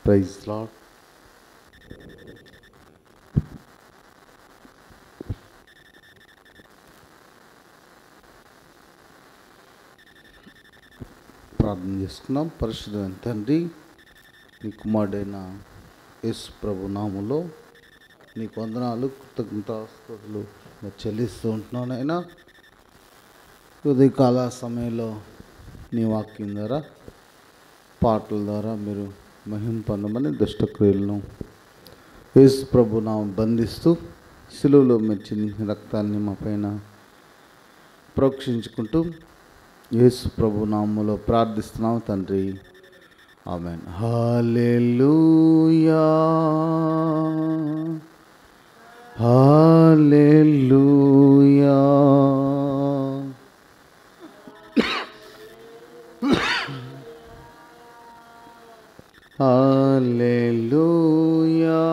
Praise lord ప్రార్థన చేసుకున్నాం పరిశుద్ధమైన తండ్రి నీ కుమారుడైన యేసు ప్రభు నాములో నీకు వందనాలు కృతజ్ఞతాస్తుతులు మరి చెల్లిస్తూ ఉంటున్నాను అయినా ఉదయకాల సమయంలో నీ వాక్యం ద్వారా పాటల ద్వారా మీరు మహిమ పొందమని దుష్టక్రియలను యేసు ప్రభు నామం బంధిస్తూ సిలువలో మెచ్చిన రక్తాన్ని మా పైన ప్రోక్షించుకుంటూ యేసు ప్రభు నామములో ప్రార్థిస్తున్నాం తండ్రి ఆమెన్ హాలెలూయా హాలెలూయా హాలెలూయా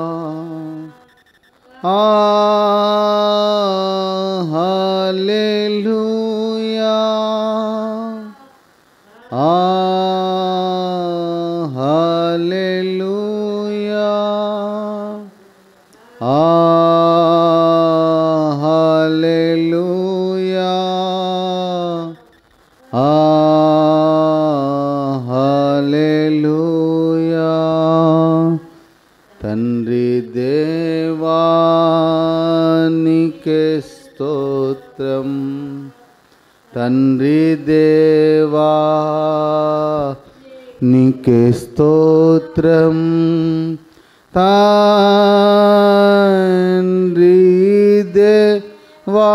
ఆ హాలెలూయా ఆ హాలెలూయా ఆ హాలెలూయా ఆ హాలెలూయా తండ్రి దేవానికే స్తోత్రం తండ్రి దేవా నీకే స్తోత్రం తండ్రి దేవా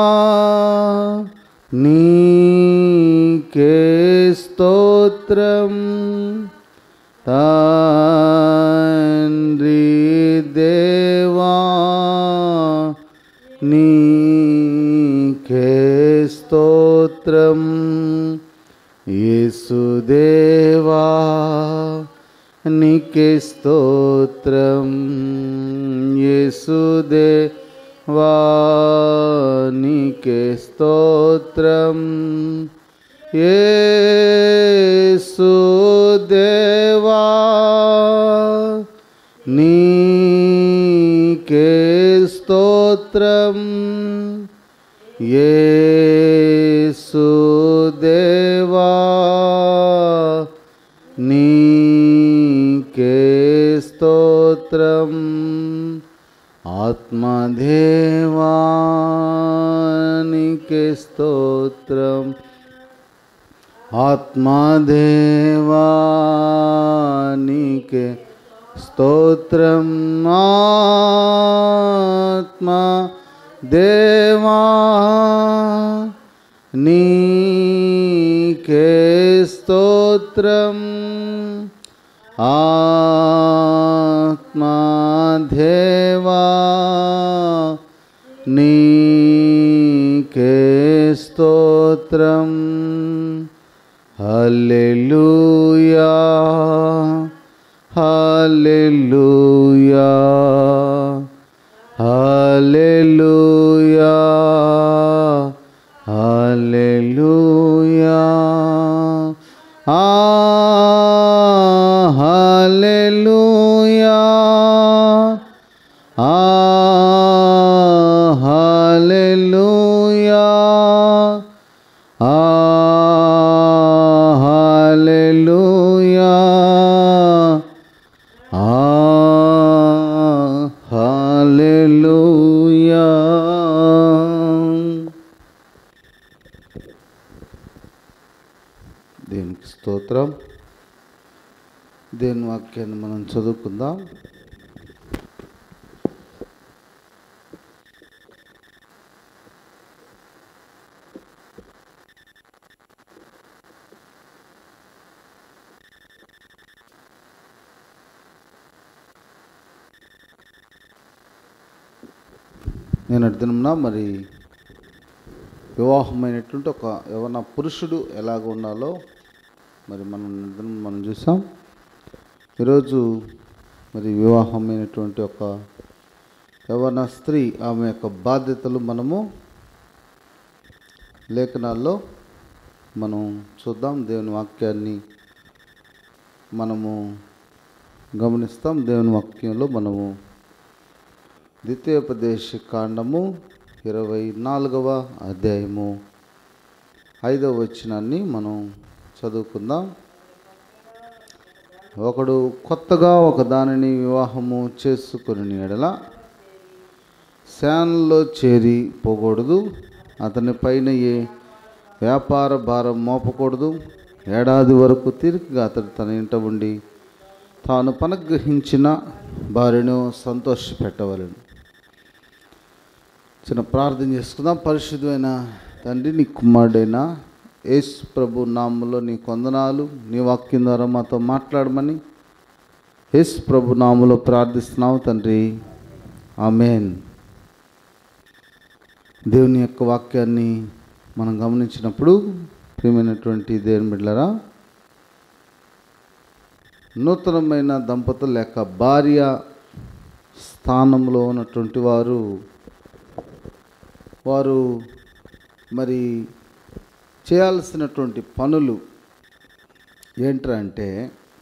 నీకే స్తోత్రం తండ్రి దేవా నీకే స్తోత్రం యేసుదేవా నీకే స్తోత్రం యేసుదేవా నీకే స్తోత్రం యేసుదేవా నీకే స్తోత్రం యేసుదేవా నీకే స్తోత్రం ఆత్మదేవా నీకే స్తోత్రం ఆత్మదేవా నీకే స్తోత్రం ఆత్మ దేవా నీకే స్తోత్రం ఆత్మ దేవా నీకే స్తోత్రం హల్లెలూయా హల్లెలూయా హల్లెలూయా హల్లెలూయా ఆ హల్లెలూయా ఆ హల్లెలూయా ఆ హల్లెలూయా ఆ హల్లెలూయా దేవునికి స్తోత్రం దేవుని వాక్యాన్ని మనం చదువుకుందాం నేను అడుగుతున్నా మరి వివాహమైనటువంటి ఒక ఏమన్నా పురుషుడు ఎలాగ ఉండాలో మరి మనం నిద్ర- మనం చూసాం ఈరోజు మరి వివాహమైనటువంటి ఒక యవన స్త్రీ ఆమె యొక్క బాధ్యతలు మనము లేఖనాల్లో మనం చూద్దాం దేవుని వాక్యాన్ని మనము గమనిస్తాం దేవుని వాక్యంలో మనము ద్వితీయోపదేశ కాండము ఇరవై నాలుగవ అధ్యాయము ఐదవ వచనాన్ని మనం చదువుకుందాం ఒకడు కొత్తగా ఒక దానిని వివాహము చేసుకుని ఎడల శాన్లో చేరి పోకూడదు అతని పైన ఏ వ్యాపార భారం మోపకూడదు ఏడాది వరకు తిరిగిగా అతడు తన ఇంట ఉండి తాను పనగ్రహించిన భార్యను సంతోషపెట్టవలను చిన్న ప్రార్థన చేసుకుందాం పరిశుద్ధమైన తండ్రి నీ కుమారుడైన యేసు ప్రభు నామంలో నీ కొందనాలు నీ వాక్యం ద్వారా మాతో మాట్లాడమని యేసు ప్రభు నామంలో ప్రార్థిస్తున్నావు తండ్రి ఆమెన్ దేవుని యొక్క వాక్యాన్ని మనం గమనించినప్పుడు ప్రియమైనటువంటి దేవుని బిడ్డలరా నూతనమైన దంపతులు లేక భార్య స్థానంలో ఉన్నటువంటి వారు వారు మరి చేయాల్సినటువంటి పనులు ఏంటంటే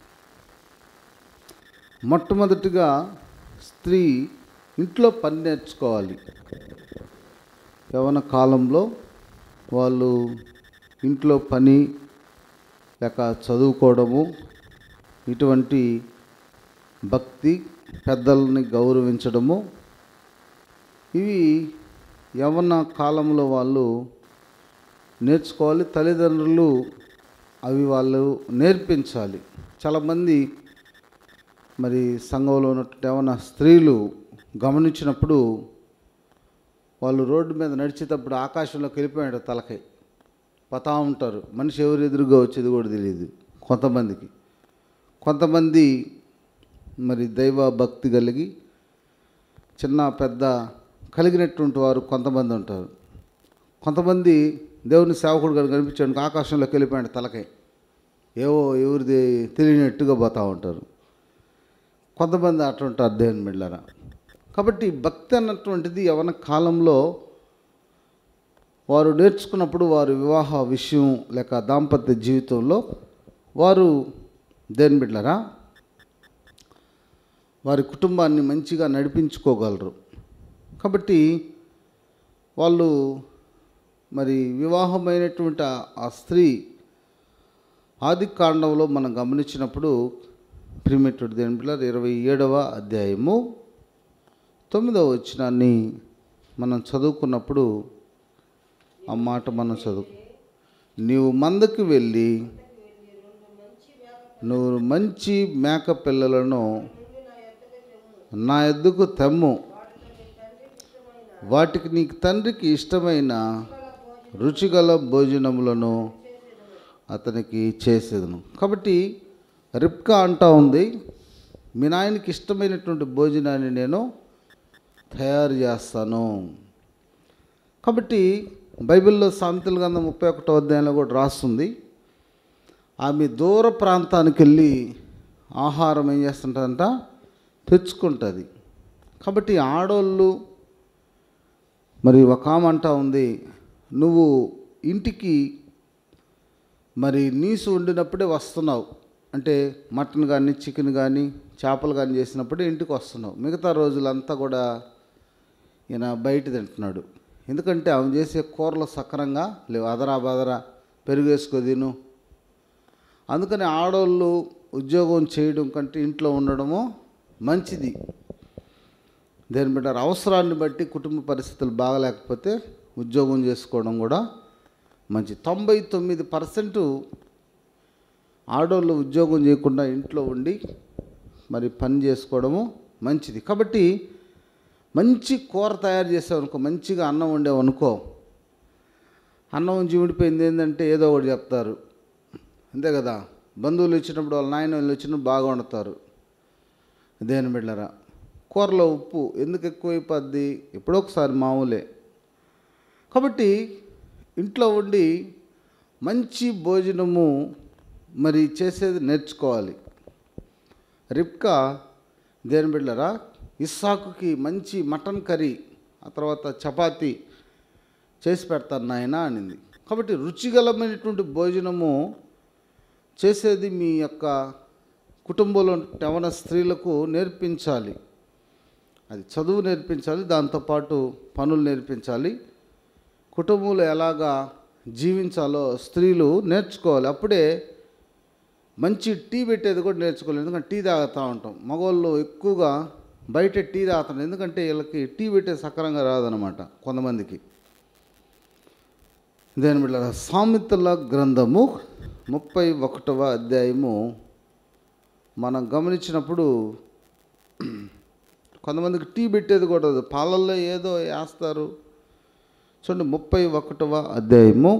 మొట్టమొదటిగా స్త్రీ ఇంట్లో పని నేర్చుకోవాలి యవన కాలంలో వాళ్ళు ఇంట్లో పని లేక చదువుకోవడము ఇటువంటి భక్తి పెద్దల్ని గౌరవించడము ఇవి యవన కాలంలో వాళ్ళు నేర్చుకోవాలి తల్లిదండ్రులు అవి వాళ్ళు నేర్పించాలి చాలామంది మరి సంఘంలో ఉన్నటువంటి ఏమన్నా స్త్రీలు గమనించినప్పుడు వాళ్ళు రోడ్డు మీద నడిచేటప్పుడు ఆకాశంలోకి వెళ్ళిపోయాడు తలకై పోతా ఉంటారు మనిషి ఎవరు ఎదురుగా వచ్చేది కూడా తెలియదు కొంతమందికి కొంతమంది మరి దైవ భక్తి కలిగి చిన్న పెద్ద కలిగినటువంటి వారు కొంతమంది ఉంటారు కొంతమంది దేవుని సేవకుడు గారు కనిపించాడు ఆకాశంలోకి వెళ్ళిపోయాడు తలకై ఏవో ఎవరిది తెలియనట్టుగా పోతూ ఉంటారు కొంతమంది అటుంటారు దేవుని బిళ్ళరా కాబట్టి భక్తి అన్నటువంటిది యవన కాలంలో వారు నేర్చుకున్నప్పుడు వారు వివాహ విషయం లేక దాంపత్య జీవితంలో వారు దేని బిడ్డలరా వారి కుటుంబాన్ని మంచిగా నడిపించుకోగలరు కాబట్టి వాళ్ళు మరి వివాహమైనటువంటి ఆ- ఆ స్త్రీ ఆది కాండంలో మనం గమనించినప్పుడు ప్రిమిటెడ్ దేని పిల్లలు ఇరవై ఏడవ అధ్యాయము తొమ్మిదవ వచనాన్ని మనం చదువుకున్నప్పుడు ఆ మాట మనం చదువు నీవు మందకి వెళ్ళి నువ్వు మంచి మేక పిల్లలను నా ఎద్దుకు తెమ్ము వాటికి నీకు తండ్రికి ఇష్టమైన రుచిగల భోజనములను అతనికి చేసేదను కాబట్టి రిప్కా అంటా ఉంది మీ నాయనకి ఇష్టమైనటువంటి భోజనాన్ని నేను తయారు చేస్తాను కాబట్టి బైబిల్లో సామెతల గ్రంథం ముప్పై ఒకటో అధ్యాయంలో కూడా రాస్తుంది ఆమె దూర ప్రాంతానికి వెళ్ళి ఆహారం ఏం చేస్తుంటుందంట తెచ్చుకుంటుంది కాబట్టి ఆడోళ్ళు మరి ఒక ఆమె అంటా ఉంది నువ్వు ఇంటికి మరి నీసు వండినప్పుడే వస్తున్నావు అంటే మటన్ కానీ చికెన్ కానీ చేపలు కానీ చేసినప్పుడే ఇంటికి వస్తున్నావు మిగతా రోజులంతా కూడా ఈయన బయట తింటున్నాడు ఎందుకంటే ఆమె చేసే కూరలు సక్రంగా లేవు అదరా బదరా పెరుగు వేసుకో తిను అందుకని ఆడవాళ్ళు ఉద్యోగం చేయడం కంటే ఇంట్లో ఉండడము మంచిది దేని బిడ్డ అవసరాన్ని బట్టి కుటుంబ పరిస్థితులు బాగలేకపోతే ఉద్యోగం చేసుకోవడం కూడా మంచి తొంభై తొమ్మిది పర్సెంట్ ఆడవాళ్ళు ఉద్యోగం చేయకుండా ఇంట్లో ఉండి మరి పని చేసుకోవడము మంచిది కాబట్టి మంచి కూర తయారు చేసావు అనుకో మంచిగా అన్నం వండావు అనుకో అన్నం జీవిడిపోయింది ఏంటంటే ఏదో ఒకటి చెప్తారు అంతే కదా బంధువులు వచ్చినప్పుడు వాళ్ళ నాయన వాళ్ళు వచ్చినప్పుడు బాగా వండుతారు దేని బిడ్డరా కూరలో ఉప్పు ఎందుకు ఎక్కువైపోద్ది ఎప్పుడో ఒకసారి మామూలే కాబట్టి ఇంట్లో ఉండి మంచి భోజనము మరి చేసేది నేర్చుకోవాలి రిప్కా దేని బిడ్డరా ఇస్సాకుకి మంచి మటన్ కర్రీ ఆ తర్వాత చపాతీ చేసి పెడతాను నాయన అనింది కాబట్టి రుచిగలమైనటువంటి భోజనము చేసేది మీ యొక్క కుటుంబంలో యవన స్త్రీలకు నేర్పించాలి అది చదువు నేర్పించాలి దాంతోపాటు పనులు నేర్పించాలి కుటుంబంలో ఎలాగా జీవించాలో స్త్రీలు నేర్చుకోవాలి అప్పుడే మంచి టీ పెట్టేది కూడా నేర్చుకోవాలి ఎందుకంటే టీ తాగుతూ ఉంటాం మగవాళ్ళు ఎక్కువగా బయట టీ తాగుతారు ఎందుకంటే వీళ్ళకి టీ పెట్టే సక్రంగా రాదనమాట కొంతమందికి దేని బిడ్డ సామెతల గ్రంథము ముప్పై ఒకటవ అధ్యాయము మనం గమనించినప్పుడు కొంతమందికి టీ పెట్టేది కూడా ఉండదు. పాలల్లో ఏదో వేస్తారు చూడండి ముప్పై ఒకటవ అధ్యాయము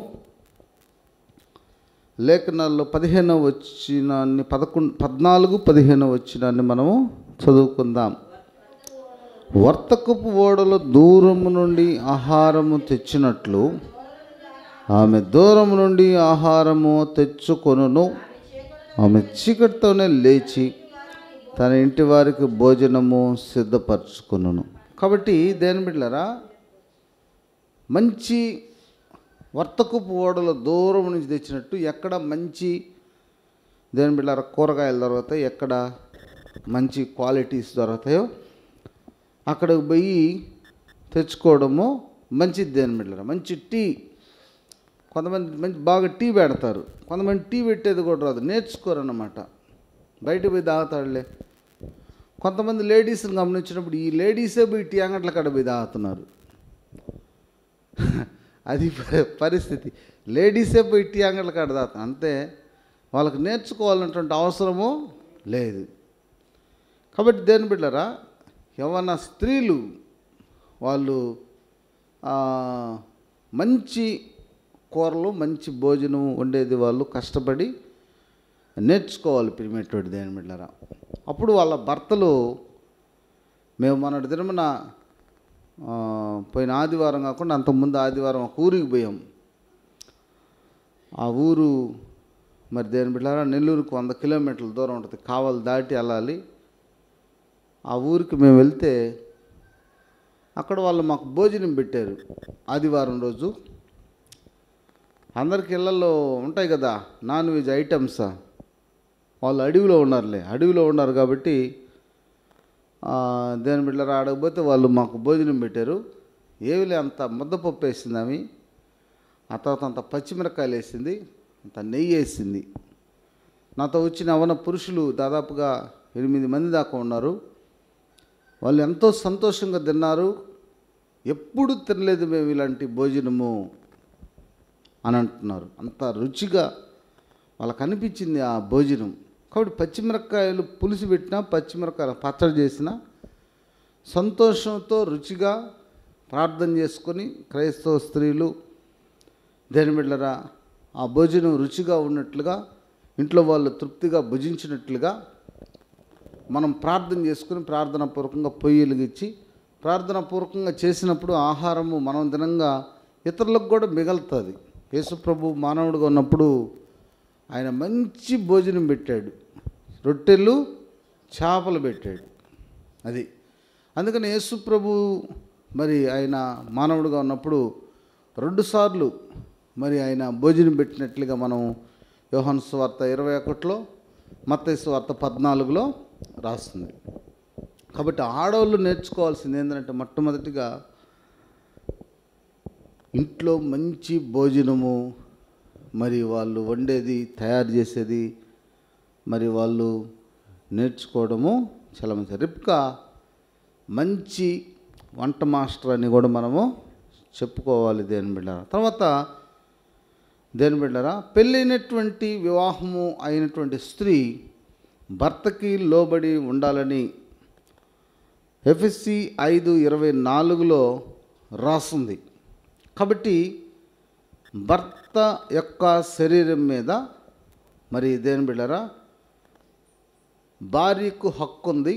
లేఖనాల్లో పదిహేనవ వచ్చినాన్ని పదకొండు పద్నాలుగు పదిహేనవ వచ్చినాన్ని మనము చదువుకుందాం వర్తకపు ఓడలు దూరము నుండి ఆహారము తెచ్చినట్లు ఆమె దూరం నుండి ఆహారము తెచ్చుకొనును ఆమె చీకటితోనే లేచి తన ఇంటి వారికి భోజనము సిద్ధపరచుకొనును కాబట్టి దేని బిడ్డలారా మంచి వర్తకపు ఓడల దూరం నుంచి తెచ్చినట్టు ఎక్కడ మంచి దేని బిడ్డారా కూరగాయలు దొరుకుతాయి ఎక్కడ మంచి క్వాలిటీస్ దొరుకుతాయో అక్కడికి పోయి తెచ్చుకోవడము మంచిది దేని బిడ్డారా మంచి టీ కొంతమంది మంచి బాగా టీ పెడతారు కొంతమంది టీ పెట్టేది కూడా రాదు నేర్చుకోరు అన్నమాట బయట పోయి తాగుతాడులే కొంతమంది లేడీస్ని గమనించినప్పుడు ఈ లేడీసే పోయి టీ అంగట్ల కాడ పోయి తాగుతున్నారు అది ప- పరిస్థితి లేడీసే పోయి టీ అంగట్ల కాడ తాగుతారు అంతే వాళ్ళకి నేర్చుకోవాలన్నటువంటి అవసరము లేదు కాబట్టి దేని బిడ్డరా ఏమన్నా స్త్రీలు వాళ్ళు ఆ, మంచి కూరలు మంచి భోజనం వండేది వాళ్ళు కష్టపడి నేర్చుకోవాలి పిరిమెటువంటి దేని బిడ్డరా అప్పుడు వాళ్ళ భర్తలు మేము మొన్నటి దినమున ఆ, పోయిన ఆదివారం కాకుండా అంతకుముందు ఆదివారం ఒక ఊరికి పోయాం ఆ ఊరు మరి దేని బిడ్డారా నెల్లూరుకు వంద కిలోమీటర్ల దూరం ఉంటుంది కావాలి దాటి వెళ్ళాలి ఆ ఊరికి మేము వెళ్తే అక్కడ వాళ్ళు మాకు భోజనం పెట్టారు ఆదివారం రోజు అందరికి ఇళ్ళల్లో ఉంటాయి కదా నాన్ వెజ్ ఐటమ్స్ వాళ్ళు అడవిలో ఉన్నారులే అడవిలో ఉన్నారు కాబట్టి ఆ, దేని బిడ్డలు ఆడకపోతే వాళ్ళు మాకు భోజనం పెట్టారు ఏమిలే అంత ముద్దపప్పు వేసింది ఆమె ఆ తర్వాత అంత పచ్చిమిరకాయలు వేసింది అంత నెయ్యి వేసింది నాతో వచ్చిన అవన పురుషులు దాదాపుగా ఎనిమిది మంది దాకా ఉన్నారు వాళ్ళు ఎంతో సంతోషంగా తిన్నారు ఎప్పుడు తినలేదు మేము ఇలాంటి భోజనము అని అంటున్నారు అంత రుచిగా వాళ్ళకి అనిపించింది ఆ భోజనం కాబట్టి పచ్చిమిరపకాయలు పులుసు పెట్టినా పచ్చిమిరపకాయలు పచ్చడి చేసినా సంతోషంతో రుచిగా ప్రార్థన చేసుకొని క్రైస్తవ స్త్రీలు దేని బిడ్డరా ఆ భోజనం రుచిగా ఉన్నట్లుగా ఇంట్లో వాళ్ళు తృప్తిగా భుజించినట్లుగా మనం ప్రార్థన చేసుకుని ప్రార్థన పూర్వకంగా పొయ్యి వెలిగించి ప్రార్థన పూర్వకంగా చేసినప్పుడు ఆహారము మనం దినంగా ఇతరులకు కూడా మిగులుతుంది యేసుప్రభు మానవుడిగా ఉన్నప్పుడు ఆయన మంచి భోజనం పెట్టాడు రొట్టెలు చేపలు పెట్టాడు అది అందుకని యేసుప్రభు మరి ఆయన మానవుడిగా ఉన్నప్పుడు రెండుసార్లు మరి ఆయన భోజనం పెట్టినట్లుగా మనం యోహన్ స్వార్త ఇరవై ఒకటిలో మత్తయి స్వార్త పద్నాలుగులో రాస్తుంది కాబట్టి ఆడవాళ్ళు నేర్చుకోవాల్సింది ఏంటంటే మొట్టమొదటిగా ఇంట్లో మంచి భోజనము మరి వాళ్ళు వండేది తయారు చేసేది మరి వాళ్ళు నేర్చుకోవడము చాలా మంచి రిప్కా మంచి వంట మాస్టర్ అని కూడా మనము చెప్పుకోవాలి దేని బిడ్డరా తర్వాత దేని బిడ్డరా పెళ్ళైనటువంటి వివాహము అయినటువంటి స్త్రీ భర్తకి లోబడి ఉండాలని ఎఫ్ఎస్సి ఐదు ఇరవై నాలుగులో రాస్తుంది కాబట్టి భర్త యొక్క శరీరం మీద మరి దేని బిడ్డరా భార్యకు హక్కు ఉంది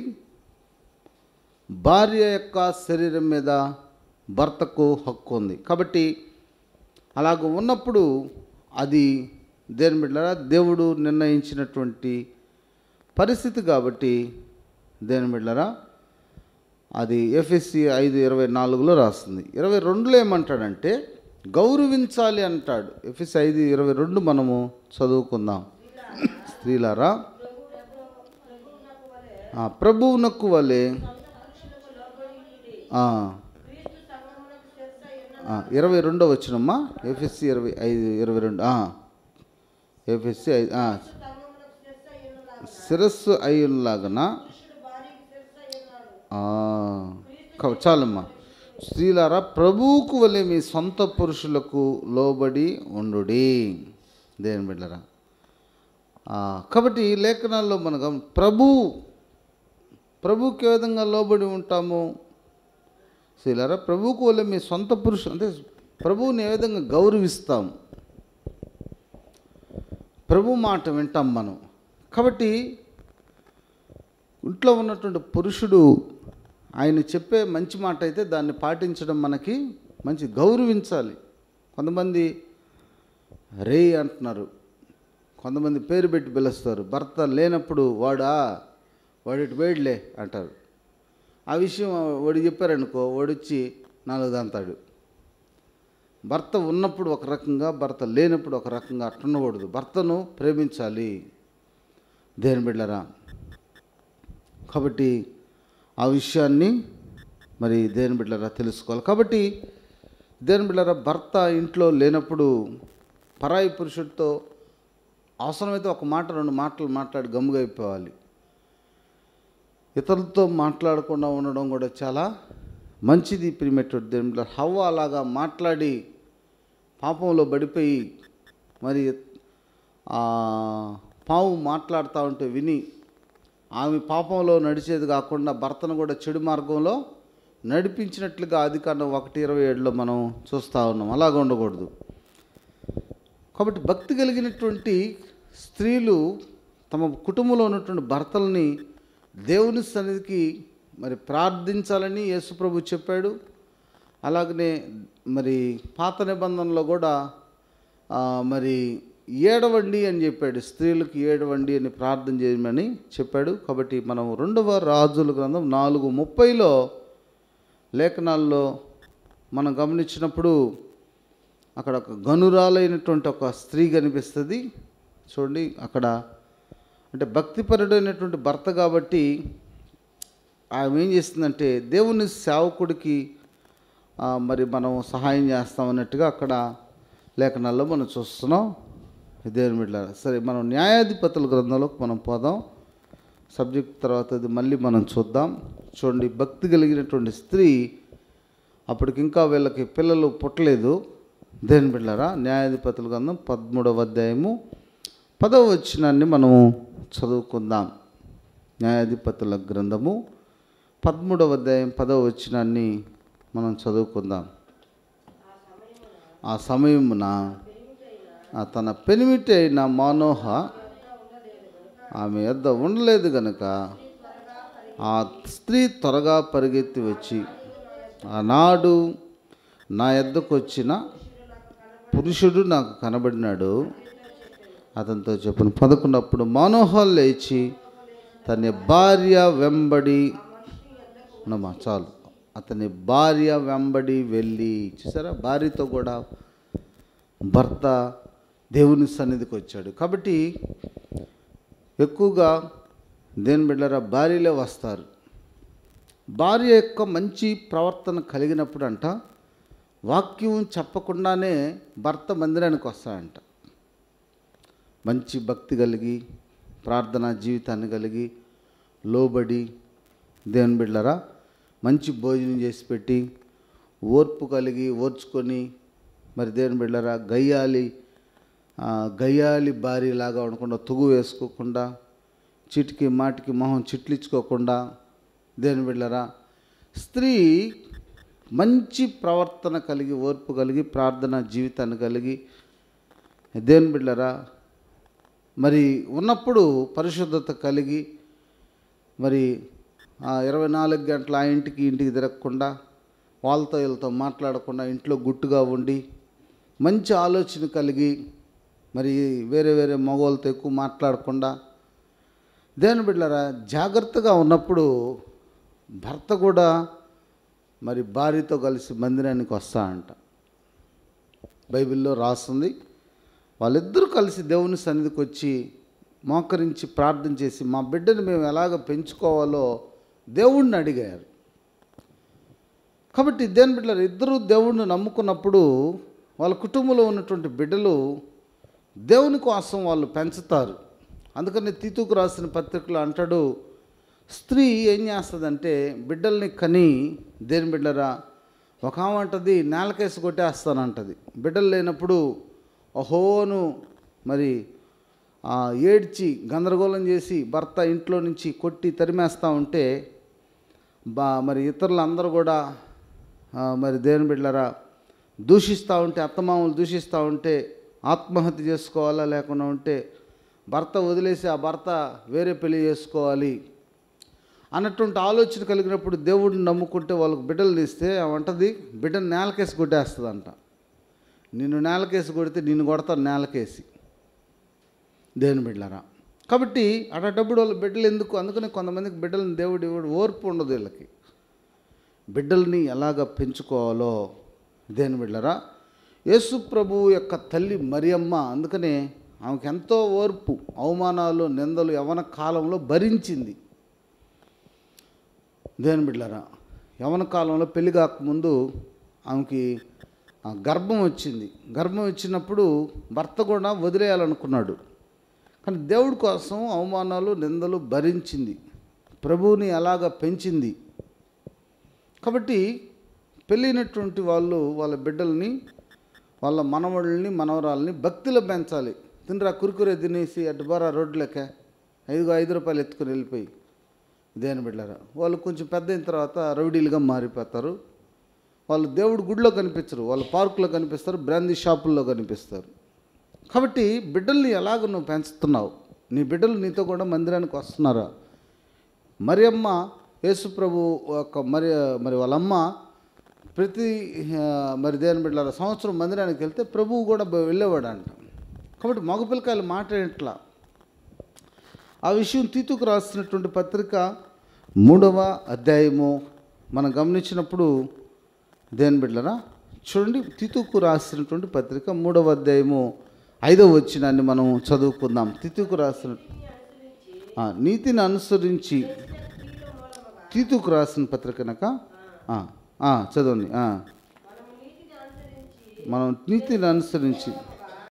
భార్య యొక్క శరీరం మీద భర్తకు హక్కు ఉంది కాబట్టి అలాగ ఉన్నప్పుడు అది దేని బిడ్డరా దేవుడు నిర్ణయించినటువంటి పరిస్థితి కాబట్టి దేని బిడ్డరా అది ఎఫ్ఎస్సి ఐదు ఇరవై నాలుగులో రాస్తుంది ఇరవై రెండులో ఏమంటాడంటే గౌరవించాలి అంటాడు ఎఫ్ఎస్సి ఐదు ఇరవై రెండు మనము చదువుకుందాం స్త్రీలారా ఆ, ప్రభువునకు వలె ఆ, ఆ, ఇరవై రెండో వచ్చినమ్మా ఎఫ్ఎస్సి ఇరవై ఐదు ఇరవై రెండు ఎఫ్ఎస్సి ఐదు ఆ, శిరస్సు అయ్యేలాగన చాలమ్మా స్త్రీలారా ప్రభువుకు వలె మీ సొంత పురుషులకు లోబడి ఉండుడి దేని బిడ్డరా ఆ, కాబట్టి ఈ లేఖనాల్లో మనకు ప్రభు ప్రభుకి ఏ విధంగా లోబడి ఉంటాము స్త్రీలారా ప్రభువుకు వల్ల మీ సొంత పురుషు అంటే ప్రభువుని ఏ విధంగా గౌరవిస్తాం ప్రభు మాట వింటాం మనం కాబట్టి ఇంట్లో ఉన్నటువంటి పురుషుడు ఆయన చెప్పే మంచి మాట అయితే దాన్ని పాటించడం మనకి మంచి గౌరవించాలి కొంతమంది రే అంటున్నారు కొంతమంది పేరు పెట్టి పిలుస్తారు భర్త లేనప్పుడు వాడా వాడిటి వేడిలే అంటారు ఆ విషయం వాడు చెప్పారనుకో వాడొచ్చి నాలుగు దంతాడు భర్త ఉన్నప్పుడు ఒక రకంగా భర్త లేనప్పుడు ఒక రకంగా అట్టుండకూడదు భర్తను ప్రేమించాలి దేని బిడ్డరా కాబట్టి ఆ విషయాన్ని మరి దేని బిడ్డరా తెలుసుకోవాలి కాబట్టి దేని బిడ్డరా భర్త ఇంట్లో లేనప్పుడు పరాయి పురుషుడితో అవసరమైతే ఒక మాట రెండు మాటలు మాట్లాడి గమ్ముగా అయిపోవాలి ఇతరులతో మాట్లాడకుండా ఉండడం కూడా చాలా మంచిది ప్రిమెటెడ్ దేవుని హవ్వ అలాగా మాట్లాడి పాపంలో పడిపోయి మరి ఆ పాము మాట్లాడుతూ ఉంటే విని ఆమె పాపంలో నడిచేది కాకుండా భర్తను కూడా చెడు మార్గంలో నడిపించినట్లుగా అది కన్నా ఒకటి ఇరవై ఏడులో మనం చూస్తూ ఉన్నాం అలాగ ఉండకూడదు కాబట్టి భక్తి కలిగినటువంటి స్త్రీలు తమ కుటుంబంలో ఉన్నటువంటి భర్తల్ని దేవుని సన్నిధికి మరి ప్రార్థించాలని యేసుప్రభు చెప్పాడు అలాగనే మరి పాత నిబంధనలో కూడా ఆ, మరి ఏడవండి అని చెప్పాడు స్త్రీలకు ఏడవండి అని ప్రార్థన చేయమని చెప్పాడు కాబట్టి మనం రెండవ రాజుల గ్రంథం నాలుగు ముప్పైలో లేఖనాల్లో మనం గమనించినప్పుడు అక్కడ ఒక గనురాలైనటువంటి ఒక స్త్రీ కనిపిస్తుంది చూడండి అక్కడ అంటే భక్తిపరుడైనటువంటి భర్త కాబట్టి ఆమె ఏం చేస్తుందంటే దేవుని సేవకుడికి ఆ, మరి మనం సహాయం చేస్తామన్నట్టుగా అక్కడ లేఖనాల్లో మనం చూస్తున్నాం దేవుని బిడ్డ సరే మనం న్యాయాధిపతుల గ్రంథంలోకి మనం పోదాం సబ్జెక్ట్ తర్వాత అది మళ్ళీ మనం చూద్దాం చూడండి భక్తి కలిగినటువంటి స్త్రీ అప్పటికి ఇంకా వీళ్ళకి పిల్లలు పుట్టలేదు దేని బిళ్ళరా న్యాయాధిపతుల గ్రంథం పదమూడవ అధ్యాయము పదవ వచనాన్ని మనము చదువుకుందాం న్యాయాధిపతుల గ్రంథము పదమూడవ అధ్యాయం పదవ వచనాన్ని మనం చదువుకుందాం ఆ సమయమున ఆ తన పెనిమిటి అయిన మానోహ ఆమె యొద్ద ఉండలేదు గనుక ఆ స్త్రీ త్వరగా పరిగెత్తి వచ్చి ఆనాడు నా యొద్దకు వచ్చిన పురుషుడు నాకు కనబడినాడు అతనితో చెప్పిన పదకొండప్పుడు మనోహర్ లేచి తన భార్య వెంబడి ఉన్నమా చాలు అతని భార్య వెంబడి వెళ్ళి చూసారా భార్యతో కూడా భర్త దేవుని సన్నిధికి వచ్చాడు కాబట్టి ఎక్కువగా దేని బిడ్డరా భార్యలే వస్తారు భార్య యొక్క మంచి ప్రవర్తన కలిగినప్పుడు అంట వాక్యం చెప్పకుండానే భర్త మందిరానికి వస్తాడంట మంచి భక్తి కలిగి ప్రార్థనా జీవితాన్ని కలిగి లోబడి దేవుని బిడ్డరా మంచి భోజనం చేసి పెట్టి ఓర్పు కలిగి ఓర్చుకొని మరి దేవుని బిడ్డరా గయ్యాలి ఆ, గయ్యాలి భార్యలాగా ఉండకుండా తుగు వేసుకోకుండా చిటికి మాటికి మొహం చిట్లించుకోకుండా దేవుని బిడ్డరా స్త్రీ మంచి ప్రవర్తన కలిగి ఓర్పు కలిగి ప్రార్థన జీవితాన్ని కలిగి దేవుని బిడ్డరా మరి ఉన్నప్పుడు పరిశుద్ధత కలిగి మరి ఆ ఇరవై నాలుగు గంటల ఆ ఇంటికి ఇంటికి తిరగకుండా వాళ్ళతో వీళ్ళతో మాట్లాడకుండా ఇంట్లో గుట్టుగా ఉండి మంచి ఆలోచన కలిగి మరి వేరే వేరే మగవాళ్ళతో ఎక్కువ మాట్లాడకుండా దేవుని బిడ్డలారా జాగ్రత్తగా ఉన్నప్పుడు భర్త కూడా మరి భార్యతో కలిసి మందిరానికి వస్తా అంట బైబిల్లో రాస్తుంది వాళ్ళిద్దరూ కలిసి దేవుని సన్నిధికి వచ్చి మోకరించి ప్రార్థన చేసి మా బిడ్డను మేము ఎలాగ పెంచుకోవాలో దేవుణ్ణి అడిగారు కాబట్టి దేని బిడ్డలు ఇద్దరు దేవుణ్ణి నమ్ముకున్నప్పుడు వాళ్ళ కుటుంబంలో ఉన్నటువంటి బిడ్డలు దేవుని కోసం వాళ్ళు పెంచుతారు అందుకని తీతుకు రాసిన పత్రికలో అంటాడు స్త్రీ ఏం చేస్తుందంటే బిడ్డల్ని కని దేని బిడ్డరా ఒక ఆమె అంటది నేలకేసి కొట్టేస్తానంటది బిడ్డలు లేనప్పుడు అహోను మరి ఆ, ఏడ్చి గందరగోళం చేసి భర్త ఇంట్లో నుంచి కొట్టి తరిమేస్తూ ఉంటే బా మరి ఇతరులందరూ కూడా ఆ, మరి దేవుని బిడ్డలరా దూషిస్తూ ఉంటే అత్తమామలు దూషిస్తూ ఉంటే ఆత్మహత్య చేసుకోవాలా లేకుండా ఉంటే భర్త వదిలేసి ఆ భర్త వేరే పెళ్లి చేసుకోవాలి అన్నటువంటి ఆలోచన కలిగినప్పుడు దేవుడిని నమ్ముకుంటే వాళ్ళకు బిడ్డలు తీస్తే వంటది బిడ్డను నేలకేసి కొట్టేస్తుందంట నిన్ను నేలకేసి కొడితే నిన్ను కొడతాను నేలకేసి దేవుని బిడ్డలరా కాబట్టి అటప్పుడు వాళ్ళ బిడ్డలు ఎందుకు అందుకని కొంతమందికి బిడ్డలను దేవుడు ఇవ్వడు ఓర్పు ఉండదు వీళ్ళకి బిడ్డల్ని ఎలాగ పెంచుకోవాలో దేని బిడ్డలరా యేసు ప్రభు యొక్క తల్లి మరియమ్మ అందుకనే ఆమెకు ఎంతో ఓర్పు అవమానాలు నిందలు యవన కాలంలో భరించింది దేని బిడ్డలరా యవన కాలంలో పెళ్లి కాకముందు ఆమెకి ఆ, గర్భం వచ్చింది గర్భం వచ్చినప్పుడు భర్త కూడా వదిలేయాలనుకున్నాడు కానీ దేవుడి కోసం అవమానాలు నిందలు భరించింది ప్రభువుని అలాగ పెంచింది కాబట్టి పెళ్ళైనటువంటి వాళ్ళు వాళ్ళ బిడ్డల్ని వాళ్ళ మనవళ్ళని మనవరాలని భక్తిలో పెంచాలి తినరా కురుకురే తినేసి అటు బారా రోడ్లకే ఐదుగో ఐదు రూపాయలు ఎత్తుకుని వెళ్ళిపోయి దేని బిడ్డరా వాళ్ళు కొంచెం పెద్ద అయిన తర్వాత రౌడీలుగా మారిపోతారు వాళ్ళు దేవుడు గుడిలో కనిపించరు వాళ్ళు పార్కులో కనిపిస్తారు బ్రాందీ షాపుల్లో కనిపిస్తారు కాబట్టి బిడ్డల్ని ఎలాగ నువ్వు పెంచుతున్నావు నీ బిడ్డలు నీతో కూడా మందిరానికి వస్తున్నారా మరి అమ్మ యేసుప్రభు ఒక మరి మరి వాళ్ళమ్మ ప్రతి ఆ, మరి దేని బిడ్డల సంవత్సరం మందిరానికి వెళ్తే ప్రభువు కూడా బ- వెళ్ళేవాడు అంట కాబట్టి మగపిల్లకాయలు మాట ఎట్లా ఆ విషయం తీతుకు రాసినటువంటి పత్రిక మూడవ అధ్యాయము మనం గమనించినప్పుడు దేని బిడ్డలరా చూడండి తితుకు రాసినటువంటి పత్రిక మూడవ అధ్యాయము ఐదవ వచ్చినాన్ని మనం చదువుకుందాం తితుకు రాసిన ఆ, నీతిని అనుసరించి తీతుకు రాసిన పత్రిక కనుక ఆ, ఆ, చదవండి ఆ. మనం నీతిని అనుసరించి